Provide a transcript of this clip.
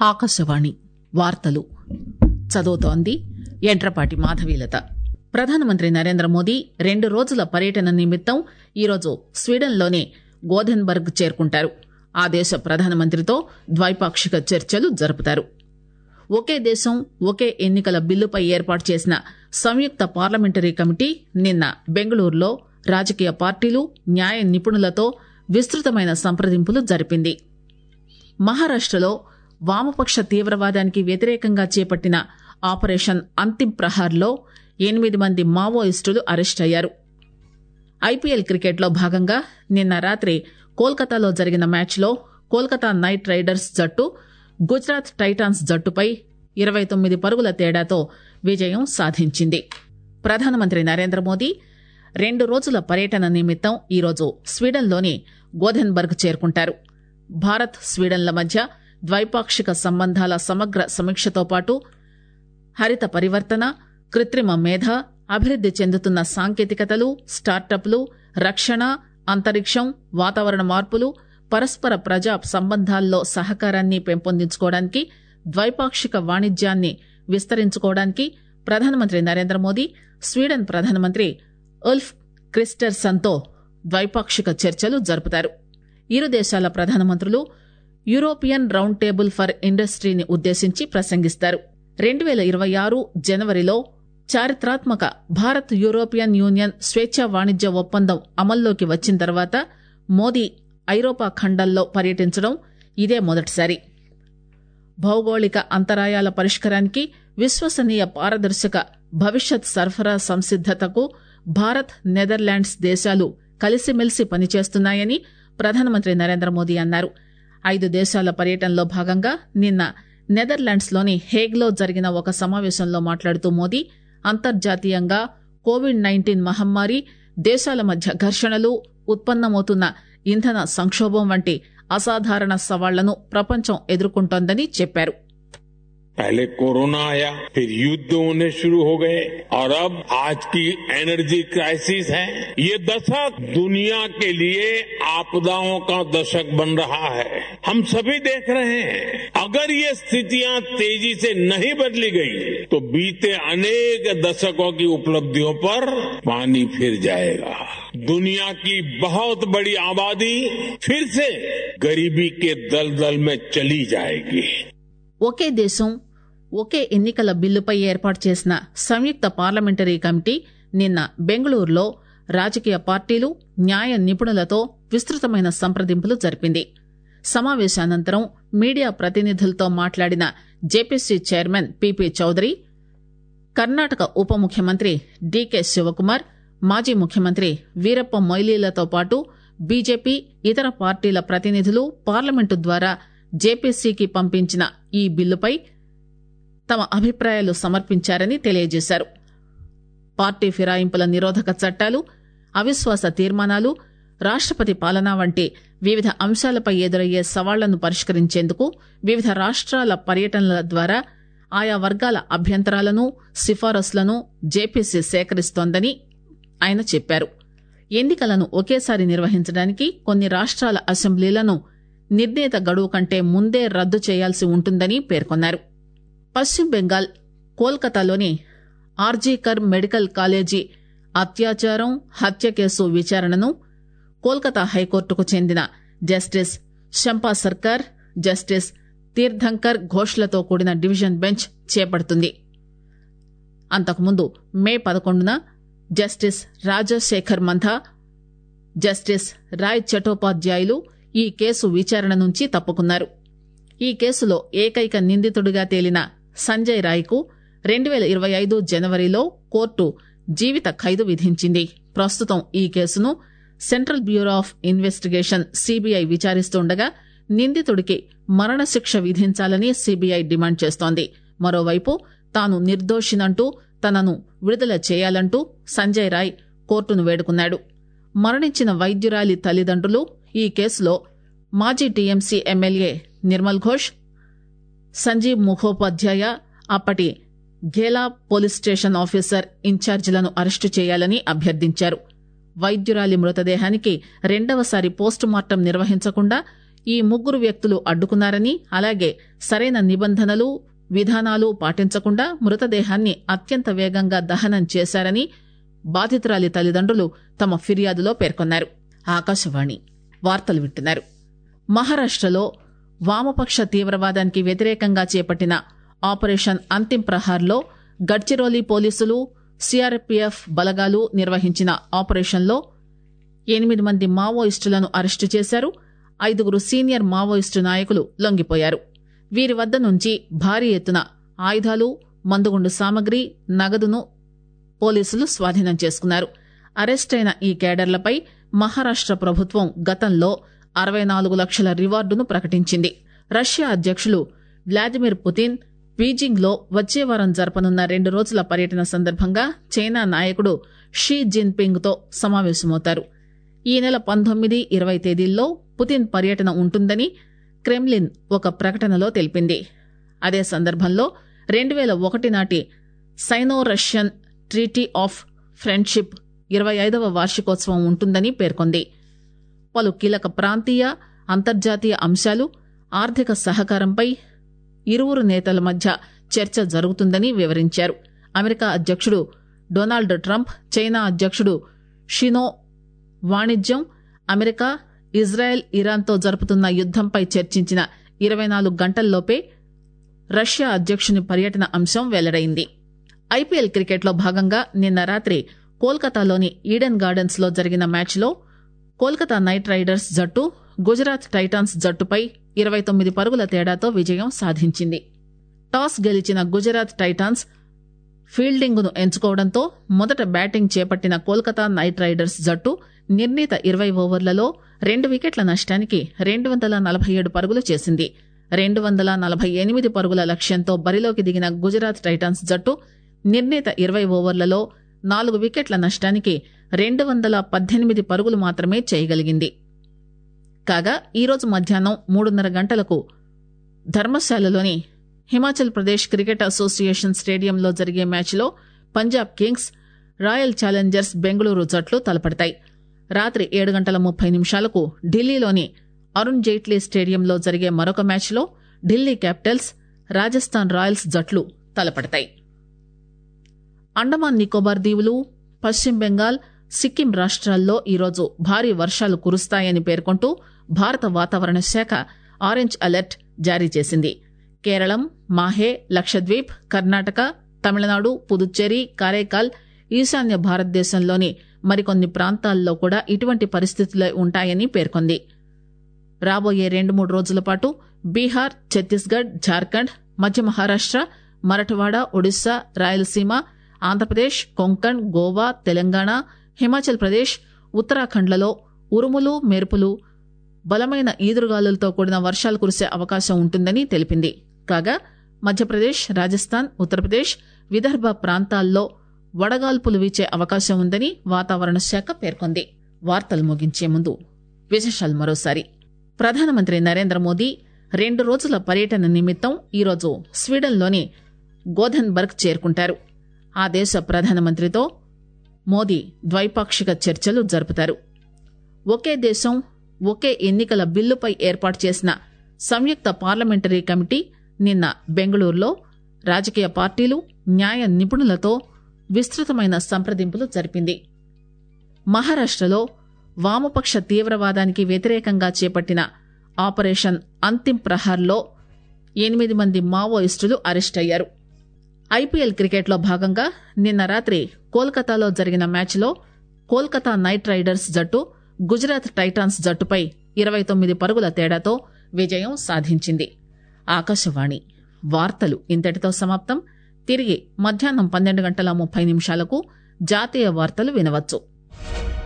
ఆకాశవాణి వార్తలు చదువుతోంది ఎంట్రపాటి మాధవీలత ప్రధానమంత్రి నరేంద్ర మోదీ రెండు రోజుల పర్యటన నిమిత్తం ఈరోజు స్వీడన్లోని గోథెన్బర్గ్ చేరుకుంటారు ఆ దేశ ప్రధానమంత్రితో ద్వైపాక్షిక చర్చలు జరుపుతారు ఒకే దేశం ఒకే ఎన్నికల బిల్లుపై ఏర్పాటు చేసిన సంయుక్త పార్లమెంటరీ కమిటీ నిన్న బెంగళూరులో రాజకీయ పార్టీలు న్యాయ నిపుణులతో విస్తృతమైన సంప్రదింపులు జరిపింది మహారాష్టలో వామపక్ష తీవ్రవాదానికి వ్యతిరేకంగా చేపట్టిన ఆపరేషన్ అంతిం ప్రహార్లో ఎనిమిది మంది మావోయిస్టులు అరెస్టయ్యారు ఐపీఎల్ క్రికెట్లో భాగంగా నిన్న రాత్రి కోల్కతాలో జరిగిన మ్యాచ్లో కోల్కతా నైట్ రైడర్స్ జట్టు గుజరాత్ టైటాన్స్ జట్టుపై ఇరవై తొమ్మిది పరుగుల తేడాతో విజయం సాధించింది ప్రధానమంత్రి నరేంద్ర మోదీ రెండు రోజుల పర్యటన నిమిత్తం ఈరోజు స్వీడన్లోని గోథెన్బర్గ్ చేరుకుంటారు భారత్ స్వీడన్ల మధ్య ద్వైపాక్షిక సంబంధాల సమగ్ర సమీక్షతో పాటు హరిత పరివర్తన కృత్రిమ మేధ అభివృద్ది చెందుతున్న సాంకేతికతలు స్టార్టప్లు రక్షణ అంతరిక్షం వాతావరణ మార్పులు పరస్పర ప్రజా సంబంధాల్లో సహకారాన్ని పెంపొందించుకోవడానికి ద్వైపాక్షిక వాణిజ్యాన్ని విస్తరించుకోవడానికి ప్రధానమంత్రి నరేంద్ర మోదీ స్వీడన్ ప్రధానమంత్రి ఉల్ఫ్ క్రిస్టర్సన్తో ద్వైపాక్షిక చర్చలు జరుపుతారు ఇరు దేశాల ప్రధానమంత్రులు యూరోపియన్ రౌండ్ టేబుల్ ఫర్ ఇండస్ట్రీని ఉద్దేశించి ప్రసంగిస్తారు రెండు పేల ఇరవై ఆరు జనవరిలో చారిత్రాత్మక భారత్ యూరోపియన్ యూనియన్ స్వేచ్ఛా వాణిజ్య ఒప్పందం అమల్లోకి వచ్చిన తర్వాత మోదీ ఐరోపా ఖండంలో పర్యటించడం ఇదే మొదటిసారి భౌగోళిక అంతరాయాల పరిష్కారానికి విశ్వసనీయ పారదర్శక భవిష్యత్ సరఫరా సంసిద్దతకు భారత్ నెదర్లాండ్స్ దేశాలు కలిసిమెలిసి పనిచేస్తున్నాయని ప్రధానమంత్రి నరేంద్ర మోదీ అన్నారు ఐదు దేశాల పర్యటనలో భాగంగా నిన్న నెదర్లాండ్స్ లోని హేగ్ లో జరిగిన ఒక సమావేశంలో మాట్లాడుతూ మోదీ అంతర్జాతీయంగా కోవిడ్ నైన్టీన్ మహమ్మారి దేశాల మధ్య ఘర్షణలు ఉత్పన్నమవుతున్న ఇంధన సంక్షోభం వంటి అసాధారణ సవాళ్లను ప్రపంచం ఎదుర్కొంటోందని చెప్పారు पहले कोरोना आया फिर युद्ध होने शुरू हो गए और अब आज की एनर्जी क्राइसिस है ये दशक दुनिया के लिए आपदाओं का दशक बन रहा है हम सभी देख रहे हैं अगर ये स्थितियां तेजी से नहीं बदली गई तो बीते अनेक दशकों की उपलब्धियों पर पानी फिर जाएगा दुनिया की बहुत बड़ी आबादी फिर से गरीबी के दलदल में चली जाएगी ఒకే దేశం ఒకే ఎన్నికల బిల్లుపై ఏర్పాటు చేసిన సంయుక్త పార్లమెంటరీ కమిటీ నిన్న బెంగళూరులో రాజకీయ పార్టీలు న్యాయ నిపుణులతో విస్తృతమైన సంప్రదింపులు జరిపింది సమావేశానంతరం మీడియా ప్రతినిధులతో మాట్లాడిన జేపీసీ చైర్మన్ పీపీ చౌదరి కర్ణాటక ఉప ముఖ్యమంత్రి డీకే శివకుమార్ మాజీ ముఖ్యమంత్రి వీరప్ప మొయిలీలతో పాటు బీజేపీ ఇతర పార్టీల ప్రతినిధులు పార్లమెంటు ద్వారా జేపీసీకి పంపించిన ఈ బిల్లుపై తమ అభిప్రాయాలు సమర్పించారని తెలియజేశారు పార్టీ ఫిరాయింపుల నిరోధక చట్టాలు అవిశ్వాస తీర్మానాలు రాష్టపతి పాలన వంటి వివిధ అంశాలపై ఎదురయ్యే సవాళ్లను పరిష్కరించేందుకు వివిధ రాష్ట్రాల పర్యటనల ద్వారా ఆయా వర్గాల అభ్యంతరాలను సిఫారసులను జేపీసీ సేకరిస్తోందని ఆయన చెప్పారు ఎన్నికలను ఒకేసారి నిర్వహించడానికి కొన్ని రాష్ట్రాల అసెంబ్లీలను నిర్ణీత గడువు కంటే ముందే రద్దు చేయాల్సి ఉంటుందని పేర్కొన్నారు పశ్చిమ బెంగాల్ కోల్కతాలోని ఆర్జీకర్ మెడికల్ కాలేజీ అత్యాచారం హత్య కేసు విచారణను కోల్కతా హైకోర్టుకు చెందిన జస్టిస్ శంపా సర్కార్ జస్టిస్ తీర్థంకర్ ఘోష్లతో కూడిన డివిజన్ బెంచ్ చేపడుతుంది అంతకుముందు మే పదకొండున జస్టిస్ రాజశేఖర్ మంథా జస్టిస్ రాయ్ చటోపాధ్యాయులు ఈ కేసు విచారణ నుంచి తప్పుకున్నారు ఈ కేసులో ఏకైక నిందితుడిగా తేలిన సంజయ్ రాయ్కు రెండు పేల ఇరవై ఐదు జనవరిలో కోర్టు జీవిత ఖైదు విధించింది ప్రస్తుతం ఈ కేసును central bureau of investigation CBI విచారిస్తుండగా నిందితుడికి మరణశిక్ష విధించాలని సీబీఐ డిమాండ్ చేస్తోంది మరోవైపు తాను నిర్దోషినంటూ తనను విడుదల చేయాలంటూ సంజయ్ రాయ్ కోర్టును వేడుకున్నాడు మరణించిన వైద్యురాలి తల్లిదండ్రులు ఈ కేసులో మాజీ టీఎంసీ ఎమ్మెల్యే నిర్మల్ ఘోష్ సంజీవ్ ముఖోపాధ్యాయ అప్పటి ఘేలా పోలీస్ స్టేషన్ ఆఫీసర్ ఇన్ఛార్జీలను అరెస్టు చేయాలని అభ్యర్థించారు వైద్యురాలి మృతదేహానికి రెండవసారి పోస్టుమార్టం నిర్వహించకుండా ఈ ముగ్గురు వ్యక్తులు అడ్డుకున్నారని అలాగే సరైన నిబంధనలు విధానాలు పాటించకుండా మృతదేహాన్ని అత్యంత వేగంగా దహనం చేశారని బాధితురాలి తల్లిదండ్రులు తమ ఫిర్యాదులో పేర్కొన్నారు ఆకాశవాణి వార్తలు వింటున్నారు మహారాష్టలో వామపక్ష తీవ్రవాదానికి వ్యతిరేకంగా చేపట్టిన ఆపరేషన్ అంతిం ప్రహార్లో గడ్చిరోలి పోలీసులు సిఆర్పీఎఫ్ బలగాలు నిర్వహించిన ఆపరేషన్లో ఎనిమిది మంది మావోయిస్టులను అరెస్టు చేశారు ఐదుగురు సీనియర్ మావోయిస్టు నాయకులు లొంగిపోయారు వీరి వద్ద నుంచి భారీ ఎత్తున ఆయుధాలు మందుగుండు సామగ్రి నగదును పోలీసులు స్వాధీనం చేసుకున్నారు అరెస్టైన ఈ కేడర్లపై మహారాష్ట ప్రభుత్వం గతంలో అరవై నాలుగు లక్షల రివార్డును ప్రకటించింది రష్యా అధ్యక్షులు వ్లాదిమిర్ పుతిన్ బీజింగ్ లో వచ్చే వారం జరపనున్న రెండు రోజుల పర్యటన సందర్భంగా చైనా నాయకుడు షీ జిన్పింగ్ తో సమావేశమవుతారు ఈ నెల పంతొమ్మిది ఇరవై తేదీల్లో పుతిన్ పర్యటన ఉంటుందని క్రెమ్లిన్ ఒక ప్రకటనలో తెలిపింది అదే సందర్భంలో రెండు వేల ఒకటి నాటి Sino Russian treaty of friendship ఇరవై ఐదవ వార్షికోత్సవం ఉంటుందని పేర్కొంది పలు కీలక ప్రాంతీయ అంతర్జాతీయ అంశాలు ఆర్థిక సహకారంపై ఇరువురు నేతల మధ్య చర్చ జరుగుతుందని వివరించారు అమెరికా అధ్యక్షుడు డొనాల్డ్ ట్రంప్ చైనా అధ్యక్షుడు షినో వాణిజ్యం అమెరికా ఇజ్రాయెల్ ఇరాన్తో జరుపుతున్న యుద్దంపై చర్చించిన ఇరవై నాలుగు గంటల్లోపే రష్యా అధ్యక్షుని పర్యటన అంశం వెల్లడైంది ఐపీఎల్ క్రికెట్లో భాగంగా నిన్న రాత్రి కోల్కతాలోని ఈడెన్ గార్డెన్స్ లో జరిగిన మ్యాచ్లో కోల్కతా నైట్ రైడర్స్ జట్టు గుజరాత్ టైటాన్స్ జట్టుపై ఇరవై తొమ్మిది పరుగుల తేడాతో విజయం సాధించింది టాస్ గెలిచిన గుజరాత్ టైటాన్స్ ఫీల్డింగ్ ను ఎంచుకోవడంతో మొదట బ్యాటింగ్ చేపట్టిన కోల్కతా నైట్ రైడర్స్ జట్టు నిర్ణీత ఇరవై ఓవర్లలో రెండు వికెట్ల నష్టానికి రెండు వందల నలభై ఏడు పరుగులు చేసింది రెండు వందల నలభై ఎనిమిది పరుగుల లక్ష్యంతో బరిలోకి దిగిన గుజరాత్ టైటాన్స్ జట్టు నిర్ణీత ఇరవై ఓవర్లలో నాలుగు వికెట్ల నష్టానికి రెండు వందల పద్దెనిమిది పరుగులు మాత్రమే చేయగలిగింది కాగా ఈరోజు మధ్యాహ్నం మూడున్నర గంటలకు ధర్మశాలలోని హిమాచల్ ప్రదేశ్ క్రికెట్ అసోసియేషన్ స్టేడియంలో జరిగే మ్యాచ్లో Punjab Kings Royal Challengers Bengaluru జట్లు తలపడతాయి రాత్రి ఏడు గంటల ముప్పై నిమిషాలకు ఢిల్లీలోని అరుణ్ జైట్లీ స్టేడియంలో జరిగే మరొక మ్యాచ్లో ఢిల్లీ క్యాపిటల్స్ రాజస్థాన్ రాయల్స్ జట్లు తలపడతాయి అండమాన్ నికోబార్ దీవులు పశ్చిమ బెంగాల్ సిక్కిం రాష్ట్రాల్లో ఈరోజు భారీ వర్షాలు కురుస్తాయని పేర్కొంటూ భారత వాతావరణ శాఖ ఆరెంజ్ అలర్ట్ జారీ చేసింది కేరళం మాహే లక్షద్వీప్ కర్ణాటక తమిళనాడు పుదుచ్చేరి కారైకాల్ ఈశాన్య భారతదేశంలోని మరికొన్ని ప్రాంతాల్లో కూడా ఇటువంటి పరిస్థితులే ఉంటాయని పేర్కొంది రాబోయే రెండు మూడు రోజుల పాటు బీహార్ ఛత్తీస్గఢ్ జార్ఖండ్ మధ్య మహారాష్ట మరఠవాడ ఒడిశా రాయలసీమ ఆంధ్రప్రదేశ్ కొంకణ్ గోవా తెలంగాణ హిమాచల్ ప్రదేశ్ ఉత్తరాఖండ్లలో ఉరుములు మెరుపులు బలమైన ఈదురుగాలులతో కూడిన వర్షాలు కురిసే అవకాశం ఉంటుందని తెలిపింది కాగా మధ్యప్రదేశ్ రాజస్థాన్ ఉత్తరప్రదేశ్ విదర్భ ప్రాంతాల్లో వడగాల్పులు వీచే అవకాశం ఉందని వాతావరణ శాఖ పేర్కొంది వార్తలు ముగించే ముందు విశేషాలు మరోసారి ప్రధానమంత్రి నరేంద్ర మోదీ రెండు రోజుల పర్యటన నిమిత్తం ఈరోజు స్వీడన్లోని గోధన్బర్గ్ చేరుకుంటారు ఆ దేశ ప్రధానమంత్రితో మోదీ ద్వైపాక్షిక చర్చలు జరుపుతారు ఒకే దేశం ఒకే ఎన్నికల బిల్లుపై ఏర్పాటు చేసిన సంయుక్త పార్లమెంటరీ కమిటీ నిన్న బెంగళూరులో రాజకీయ పార్టీలు న్యాయ నిపుణులతో విస్తృతమైన సంప్రదింపులు జరిపింది మహారాష్టలో వామపక్ష తీవ్రవాదానికి వ్యతిరేకంగా చేపట్టిన ఆపరేషన్ అంతిం ప్రహార్లో ఎనిమిది మంది మావోయిస్టులు అరెస్ట్ అయ్యారు ఐపీఎల్ క్రికెట్లో భాగంగా నిన్న రాత్రి కోల్కతాలో జరిగిన మ్యాచ్లో కోల్కతా నైట్ రైడర్స్ జట్టు గుజరాత్ టైటాన్స్ జట్టుపై ఇరవై తొమ్మిది పరుగుల తేడాతో విజయం సాధించింది ఆకాశవాణి వార్తలు ఇంతటితో సమాప్తం తిరిగి మధ్యాహ్నం పన్నెండు గంటల ముప్పై నిమిషాలకు జాతీయ వార్తలు వినవచ్చు